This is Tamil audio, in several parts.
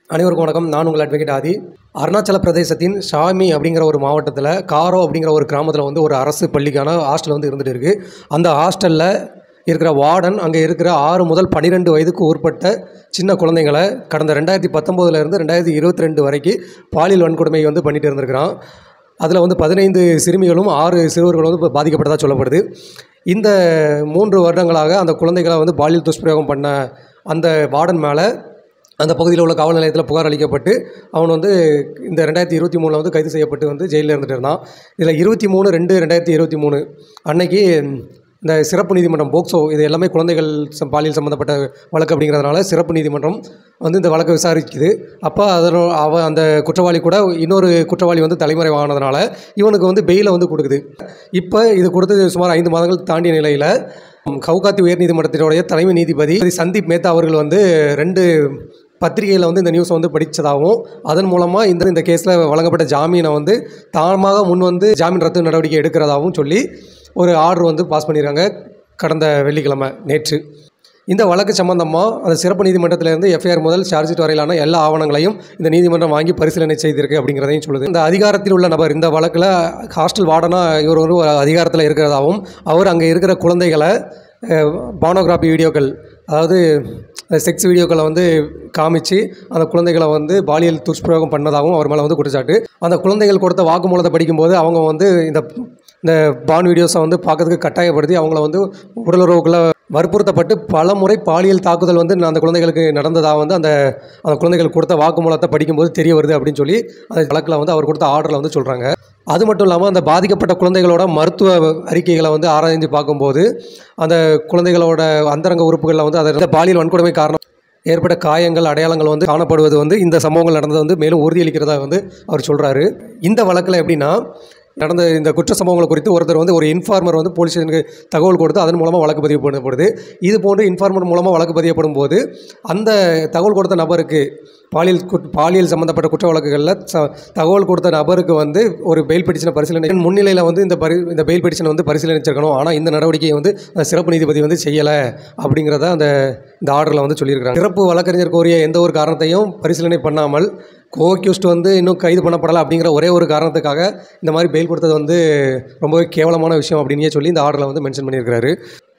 அனைவருக்கும் வணக்கம் நான் உங்கள் அட்வொகேட் ஆதி அருணாச்சல பிரதேசத்தின் ஷாமி அப்படிங்கிற ஒரு மாவட்டத்தில் காரோ அப்படிங்கிற ஒரு கிராமத்தில் வந்து ஒரு அரசு பள்ளிக்கான ஹாஸ்டல் வந்து இருந்துகிட்டு இருக்குது அந்த ஹாஸ்டலில் இருக்கிற வார்டன் அங்கே இருக்கிற ஆறு முதல் பன்னிரெண்டு வயதுக்கு உட்பட்ட சின்ன குழந்தைங்களை கடந்த ரெண்டாயிரத்தி பத்தொம்போதுலேருந்து ரெண்டாயிரத்தி இருபத்தி ரெண்டு வரைக்கும் பாலியல் வன்கொடுமை வந்து பண்ணிட்டு இருந்திருக்கிறான் அதில் வந்து பதினைந்து சிறுமிகளும் ஆறு சிறுவர்களும் வந்து இப்போ பாதிக்கப்பட்டதாக சொல்லப்படுது இந்த மூன்று வருடங்களாக அந்த குழந்தைகளை வந்து பாலியல் துஷ்பிரயோகம் பண்ண அந்த வார்டன் மேலே அந்த பகுதியில் உள்ள காவல் நிலையத்தில் புகார் அளிக்கப்பட்டு அவன் வந்து இந்த ரெண்டாயிரத்தி இருபத்தி மூணில் வந்து கைது செய்யப்பட்டு வந்து ஜெயிலில் இருந்துட்டு இருந்தான் இதில் இருபத்தி மூணு ரெண்டு ரெண்டாயிரத்தி இருபத்தி மூணு அன்னைக்கு இந்த சிறப்பு நீதிமன்றம் போக்சோ இது எல்லாமே குழந்தைகள் சம் பாலியல் சம்மந்தப்பட்ட வழக்கு அப்படிங்கிறதுனால சிறப்பு நீதிமன்றம் வந்து இந்த வழக்கை விசாரிக்குது அப்போ அதனோ அவன் அந்த குற்றவாளி கூட இன்னொரு குற்றவாளி வந்து தலைமறைவானதுனால இவனுக்கு வந்து பெயிலை வந்து கொடுக்குது இப்போ இது கொடுத்து சுமார் ஐந்து மாதங்கள் தாண்டிய நிலையில் கவுகாத்தி உயர்நீதிமன்றத்தினுடைய தலைமை நீதிபதி சந்தீப் மேத்தா அவர்கள் வந்து ரெண்டு பத்திரிகையில் வந்து இந்த நியூஸை வந்து படித்ததாகவும் அதன் மூலமாக இந்த இந்த கேஸில் வழங்கப்பட்ட ஜாமீனை வந்து தாமாக முன் வந்து ஜாமீன் ரத்து நடவடிக்கை எடுக்கிறதாகவும் சொல்லி ஒரு ஆர்டர் வந்து பாஸ் பண்ணியிருக்காங்க கடந்த வெள்ளிக்கிழமை நேற்று இந்த வழக்கு சம்பந்தமாக அந்த சிறப்பு நீதிமன்றத்திலிருந்து எஃப்ஐஆர் முதல் சார்ஜ் ஷீட் வரையிலான எல்லா ஆவணங்களையும் இந்த நீதிமன்றம் வாங்கி பரிசீலனை செய்திருக்கு அப்படிங்கிறதையும் சொல்லுது இந்த அதிகாரத்தில் உள்ள நபர் இந்த வழக்கில் ஹாஸ்டல் வார்டனாக இவர் ஒரு அதிகாரத்தில் இருக்கிறதாகவும் அவர் அங்கே இருக்கிற குழந்தைகளை பானோகிராஃபி வீடியோக்கள் அதாவது செக்ஸ் வீடியோக்களை வந்து காமிச்சு அந்த குழந்தைகளை வந்து பாலியல் துஷ்பிரயோகம் பண்ணதாகவும் அவர் மேலே வந்து குற்றச்சாட்டு அந்த குழந்தைகள் கொடுத்த வாக்குமூலத்தை படிக்கும்போது அவங்க வந்து இந்த இந்த பான் வீடியோஸை வந்து பார்க்கறதுக்கு கட்டாயப்படுத்தி அவங்கள வந்து உடலுறவுக்குள்ளே வற்புறுத்தப்பட்டு பல முறை பாலியல் தாக்குதல் வந்து அந்த குழந்தைகளுக்கு நடந்ததாக வந்து அந்த அந்த குழந்தைகள் கொடுத்த வாக்குமூலத்தை படிக்கும்போது தெரிய வருது அப்படின்னு சொல்லி அந்த வழக்கில் வந்து அவர் கொடுத்த ஆர்டரில் வந்து சொல்கிறாங்க அது மட்டும் இல்லாமல் அந்த பாதிக்கப்பட்ட குழந்தைகளோட மருத்துவ அறிக்கைகளை வந்து ஆராய்ந்து பார்க்கும்போது அந்த குழந்தைகளோட அந்தரங்க உறுப்புகளில் வந்து அதை பாலியல் வன்கொடுமை காரணம் ஏற்பட்ட காயங்கள் அடையாளங்கள் வந்து காணப்படுவது வந்து இந்த சம்பவங்கள் நடந்தது வந்து மேலும் உறுதியளிக்கிறதா வந்து அவர் சொல்கிறாரு இந்த வழக்கில் எப்படின்னா நடந்த இந்த குற்ற சம்பவங்களை குறித்து ஒருத்தர் வந்து ஒரு இன்ஃபார்மர் வந்து போலீஸ் ஸ்டேஷனுக்கு தகவல் கொடுத்து அதன் மூலமாக வழக்கு பதிவு பண்ணப்படுது இது போன்று இன்ஃபார்மர் மூலமாக வழக்கு பதியப்படும் போது அந்த தகவல் கொடுத்த நபருக்கு பாலியல் குட் பாலியல் சம்மந்தப்பட்ட குற்ற வழக்குகளில் ச தகவல் கொடுத்த நபருக்கு வந்து ஒரு பெயில் பெட்டிஷனை பரிசீலனை முன்னிலையில் வந்து இந்த பரி இந்த பெயில் பெட்டிஷனை வந்து பரிசீலனிச்சிருக்கணும் ஆனால் இந்த நடவடிக்கையை வந்து அந்த சிறப்பு நீதிபதி வந்து செய்யலை அப்படிங்கிறத அந்த இந்த ஆர்டரில் வந்து சொல்லியிருக்கிறாங்க சிறப்பு வழக்கறிஞர் கோரிய எந்த ஒரு காரணத்தையும் பரிசீலனை பண்ணாமல் கோக்யூஸ்ட் வந்து இன்னும் கைது பண்ணப்படலை அப்படிங்கிற ஒரே ஒரு காரணத்துக்காக இந்த மாதிரி பெயில் கொடுத்தது வந்து ரொம்பவே கேவலமான விஷயம் அப்படின்னே சொல்லி இந்த ஆர்டரில் வந்து மென்ஷன் பண்ணியிருக்கிறாரு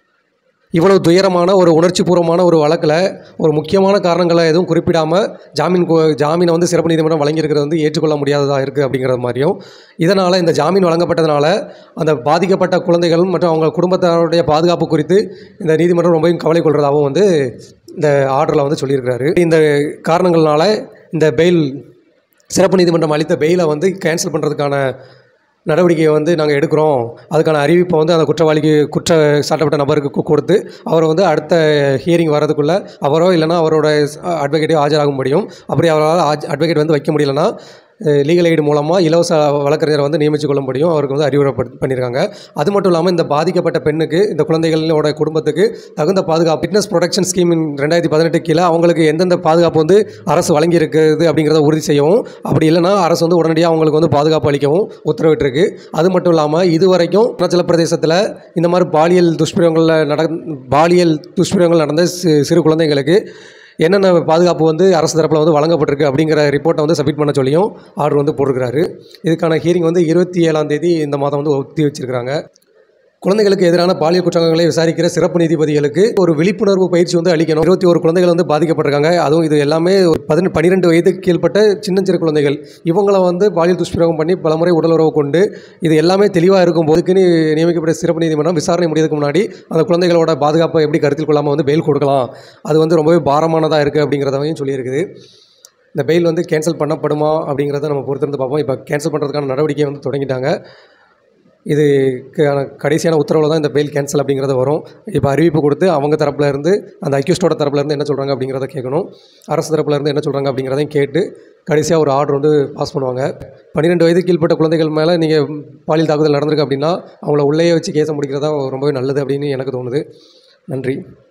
இவ்வளவு துயரமான ஒரு உணர்ச்சிபூர்வமான ஒரு வழக்கில் ஒரு முக்கியமான காரணங்களை எதுவும் குறிப்பிடாமல் ஜாமீன் கோ- ஜாமீனை வந்து சிறப்பு நீதிமன்றம் வழங்கியிருக்கிறது வந்து ஏற்றுக்கொள்ள முடியாததாக இருக்குது அப்படிங்கிற மாதிரியும் இதனால் இந்த ஜாமீன் வழங்கப்பட்டதுனால அந்த பாதிக்கப்பட்ட குழந்தைகள் மற்றும் அவங்க குடும்பத்தாருடைய பாதுகாப்பு குறித்து இந்த நீதிமன்றம் ரொம்பவும் கவலை கொள்வதாகவும் வந்து இந்த ஆர்டரில் வந்து சொல்லியிருக்கிறாரு இந்த காரணங்கள்னால இந்த பெயில் சிறப்பு நீதிமன்றம் அளித்த பெயிலை வந்து கேன்சல் பண்ணுறதுக்கான நடவடிக்கையை வந்து நாங்கள் எடுக்கிறோம் அதுக்கான அறிவிப்பை வந்து அந்த குற்றவாளிக்கு குற்ற சாட்டப்பட்ட நபருக்கு கு- கொடுத்து அவரை வந்து அடுத்த ஹியரிங் வர்றதுக்குள்ளே அவரோ இல்லைன்னா அவரோட அட்வொகேட்டோ ஆஜராக முடியும் அப்படி அவரால் அட்வொகேட் வந்து வைக்க முடியலன்னா லீகல் எய்டு மூலமாக இலவச வழக்கறிஞரை வந்து நியமித்து கொள்ள முடியும் அவருக்கு வந்து அறிவுரை பட்- பண்ணியிருக்காங்க அது மட்டும் இல்லாமல் இந்த பாதிக்கப்பட்ட பெண்ணுக்கு இந்த குழந்தைகளோட குடும்பத்துக்கு தகுந்த பாதுகாப்பு ஃபிட்னஸ் ப்ரொடெக்ஷன் ஸ்கீமின் ரெண்டாயிரத்தி பதினெட்டு கீழே அவங்களுக்கு எந்தெந்த பாதுகாப்பு வந்து அரசு வழங்கியிருக்குது அப்படிங்கிறத உறுதி செய்யவும் அப்படி இல்லைன்னா அரசு வந்து உடனடியாக அவங்களுக்கு வந்து பாதுகாப்பு அளிக்கவும் உத்தரவிட்டிருக்கு அது மட்டும் இல்லாமல் இதுவரைக்கும் அருணாச்சல பிரதேசத்தில் இந்த மாதிரி பாலியல் துஷ்பிரயோகங்களில் நட பாலியல் துஷ்பிரயோகங்கள் நடந்த சி- சிறு குழந்தைங்களுக்கு என்னென்ன பாதுகாப்பு வந்து அரசு தரப்பில் வந்து வழங்கப்பட்டிருக்கு அப்படிங்கிற ரிப்போர்ட்டை வந்து சப்மிட் பண்ண சொல்லியும் ஆர்டர் வந்து போட்டிருக்கிறாரு இதுக்கான ஹியரிங் வந்து இருபத்தி ஏழாம் தேதி இந்த மாதம் வந்து ஒத்தி வச்சிருக்கிறாங்க குழந்தைகளுக்கு எதிரான பாலியல் குற்றங்களை விசாரிக்கிற சிறப்பு நீதிபதிகளுக்கு ஒரு விழிப்புணர்வு பயிற்சி வந்து அளிக்கணும் இருபத்தி ஒரு குழந்தைகள் வந்து பாதிக்கப்பட்டிருக்காங்க அதுவும் இது எல்லாமே ஒரு பதினெட்டு பன்னிரெண்டு வயதுக்கு கீழ்ப்பட்ட சின்னஞ்சிறு குழந்தைகள் இவங்களை வந்து பாலியல் துஷ்பிரயோகம் பண்ணி பலமுறை உடலுறவு கொண்டு இது எல்லாமே தெளிவாக இருக்கும் போதுக்குன்னு நியமிக்கப்பட்ட சிறப்பு நீதிமன்றம் விசாரணை முடியதுக்கு முன்னாடி அந்த குழந்தைகளோட பாதுகாப்பை எப்படி கருத்தில் கொள்ளாமல் வந்து பெயில் கொடுக்கலாம் அது வந்து ரொம்பவே பாரமானதாக இருக்குது அப்படிங்கிறதையும் சொல்லியிருக்குது இந்த பெயில் வந்து கேன்சல் பண்ணப்படுமா அப்படிங்கிறத நம்ம பொறுத்திருந்து பார்ப்போம் இப்போ கேன்சல் பண்ணுறதுக்கான நடவடிக்கையை வந்து தொடங்கிட்டாங்க இது க- கடைசியான உத்தரவில் தான் இந்த பெயில் கேன்சல் அப்படிங்கிறது வரும் இப்போ அறிவிப்பு கொடுத்து அவங்க தரப்புல இருந்து அந்த அக்யூஸ்டோட தரப்புல இருந்து என்ன சொல்கிறாங்க அப்படிங்கிறத கேட்கணும் அரசு தரப்புல இருந்து என்ன சொல்கிறாங்க அப்படிங்கிறதையும் கேட்டு கடைசியாக ஒரு ஆர்டர் வந்து பாஸ் பண்ணுவாங்க பன்னிரெண்டு வயது கீழ்ப்பட்ட குழந்தைகள் மேலே நீங்கள் பாலியல் தாக்குதல் நடந்திருக்கு அப்படின்னா அவங்கள உள்ளேயே வச்சு கேஸை முடிக்கிறது தான் ரொம்பவே நல்லது அப்படின்னு எனக்கு தோணுது நன்றி